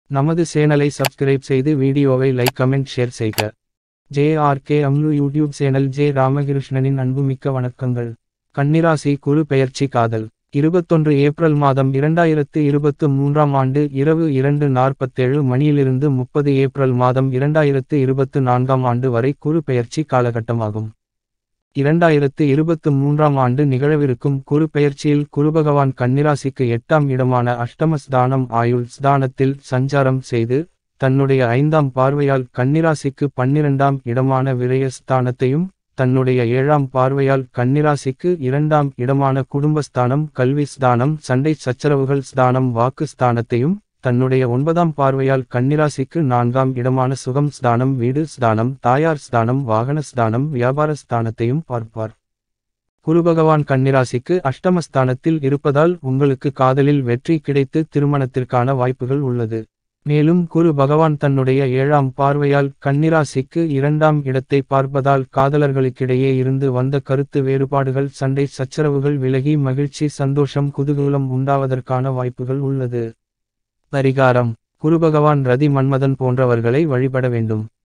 நமது சேனலை சப்ஸ்கிரைப் செய்து வீடியோவை லைக் கமெண்ட் ஷேர் செய்க ஜே ஆர் கே அம்லு யூடியூப் சேனல் ஜே ராமகிருஷ்ணனின் அன்புமிக்க வணக்கங்கள் கன்னிராசி குரு பெயர்ச்சி காதல் இருபத்தொன்று ஏப்ரல் மாதம் இரண்டாயிரத்து இருபத்து மூன்றாம் ஆண்டு இரவு இரண்டு நாற்பத்தேழு மணியிலிருந்து முப்பது ஏப்ரல் மாதம் இரண்டாயிரத்து இருபத்து நான்காம் ஆண்டு வரை குரு பெயர்ச்சி காலகட்டமாகும் இரண்டாயிரத்து இருபத்து மூன்றாம் ஆண்டு நிகழவிருக்கும் குரு பெயர்ச்சியில் குருபகவான் கன்னிராசிக்கு எட்டாம் இடமான அஷ்டம ஸ்தானம் ஆயுள் ஸ்தானத்தில் சஞ்சாரம் செய்து தன்னுடைய ஐந்தாம் பார்வையால் கன்னிராசிக்கு பன்னிரண்டாம் இடமான விரய ஸ்தானத்தையும் தன்னுடைய ஏழாம் பார்வையால் கன்னிராசிக்கு இரண்டாம் இடமான குடும்பஸ்தானம் கல்வி ஸ்தானம் சண்டை சச்சரவுகள் ஸ்தானம் வாக்கு ஸ்தானத்தையும் தன்னுடைய ஒன்பதாம் பார்வையால் கன்னிராசிக்கு நான்காம் இடமான சுகம் ஸ்தானம் வீடு ஸ்தானம் தாயார் ஸ்தானம் வாகன ஸ்தானம் வியாபார ஸ்தானத்தையும் பார்ப்பார் குருபகவான் கன்னிராசிக்கு அஷ்டமஸ்தானத்தில் இருப்பதால் உங்களுக்கு காதலில் வெற்றி கிடைத்து திருமணத்திற்கான வாய்ப்புகள் உள்ளது மேலும் குரு பகவான் தன்னுடைய ஏழாம் பார்வையால் கன்னிராசிக்கு இரண்டாம் இடத்தை பார்ப்பதால் காதலர்களுக்கிடையே இருந்து வந்த கருத்து வேறுபாடுகள் சண்டை சச்சரவுகள் விலகி மகிழ்ச்சி சந்தோஷம் குதூகலம் உண்டாவதற்கான வாய்ப்புகள் உள்ளது பரிகாரம் குருபகவான் ரதி மன்மதன் போன்றவர்களை வழிபட வேண்டும்